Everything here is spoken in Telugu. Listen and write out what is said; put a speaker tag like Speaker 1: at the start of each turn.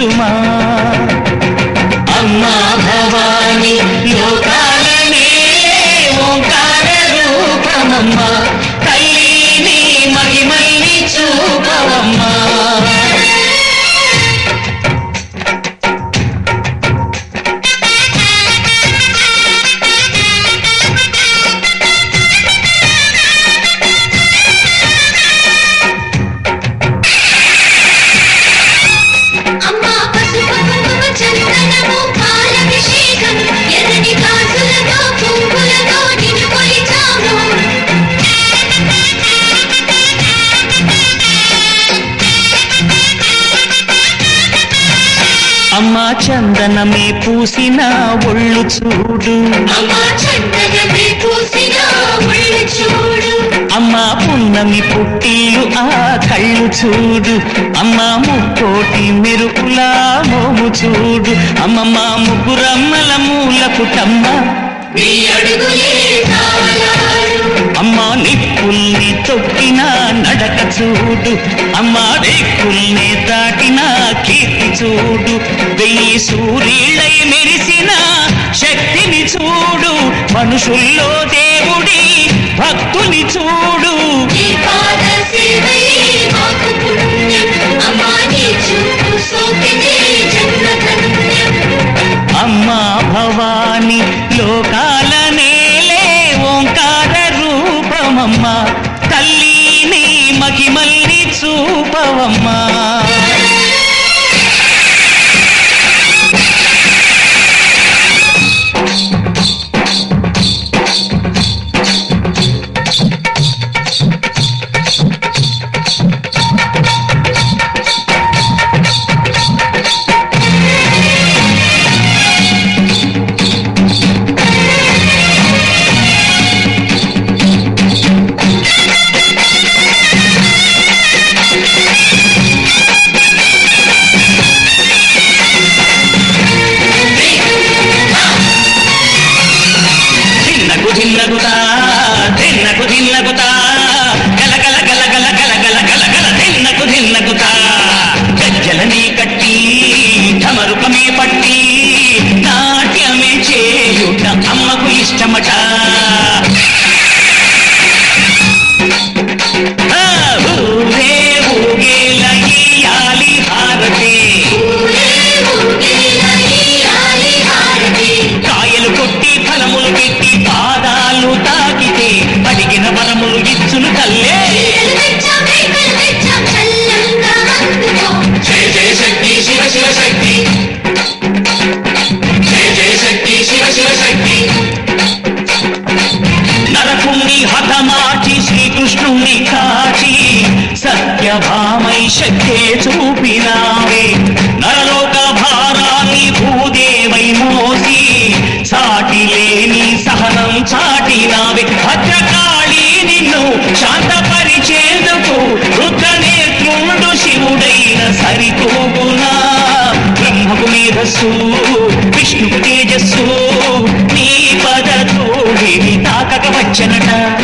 Speaker 1: సుమా అమ్మా భవాని లోకాలనే ఓంకార రూపమమ్మా తల్లిని మహిమల్ని చూపవమ్మా
Speaker 2: అమ్మా పసుపు కుంకుమ చందనము పాలభిషేకం ఎర్రని గాజులతో పువ్వులతో నిన్ను కొలిచాము
Speaker 1: అమ్మా చందనమే పూసిన ఒళ్ళు చూడు
Speaker 2: అమ్మా చందనమే పూసిన ఒళ్ళు చూడు
Speaker 1: అమ్మా పున్నమి పుట్టిలు ఆ కళ్ళు చూడు అమ్మా ముక్కోటి మెరుపులా మోము చూడు అమ్మమ్మ ముగ్గురమ్మల మూల పుటమ్మ
Speaker 2: నీ అడుగులే తాళాలు
Speaker 1: అమ్మా నిప్పుల్ని తొక్కిన నడక చూడు అమ్మా రేకుల్ని దాటిన కీర్తి చూడు వెయ్యి సూర్యులై మెరిసిన శక్తిని చూడు మనుషుల్లో దేవుడి భక్తుని చూడు
Speaker 2: నీ పాద సేవయే మాకు పుణ్యం అమ్మా నీ చూపు సోకితే జన్మ ధన్యం
Speaker 1: అమ్మా భవాని లోకాల నేలే ఓంకార రూపమమ్మా తల్లిని మహిమల్ని చూపవమ్మా దిన్నకు దిన్నగుతా దిన్నకు దిన్నగుతా గల గల గల గల గల గల గల గల దిన్నకు దిన్నగుతా గజ్జలనే కట్టి ఢమరుకమే పట్టి నాట్యమే చేయుట అమ్మకు ఇష్టమట ఆ, ఊరే ఊగేల ఇయ్యాలి హారతి
Speaker 2: ఊరే ఊగేలా ఇయ్యాలి హారతి
Speaker 1: కాయలు కొట్టి ఫలములు పెట్టి పాదాలు తాకితే అడిగిన వరములు ఇచ్చును తల్లే
Speaker 2: చీరలు తెచ్చాం రేఖలు తెచ్చాం చల్లంగా అందుకో
Speaker 1: జయ జయ శక్తి శివ శివ శక్తి జయ జయ శక్తి శివ శివ శక్తి నరకుణ్ణి హతమార్చి శ్రీకృష్ణుణ్ణి కాచి సత్యభామై శక్తే చూపినావే నరలోక భారాన్ని భూదేవై మోసి సాటి లేని సహనం చాటినావే భద్రకాళి నిన్ను శాంతపరిచేందుకు రుద్రనేత్రుండు శివుడైన సరితూగునా బ్రహ్మకు మేధస్సు విష్ణుకు తేజస్సు నీ పద తోడిని తాకక వచ్చనట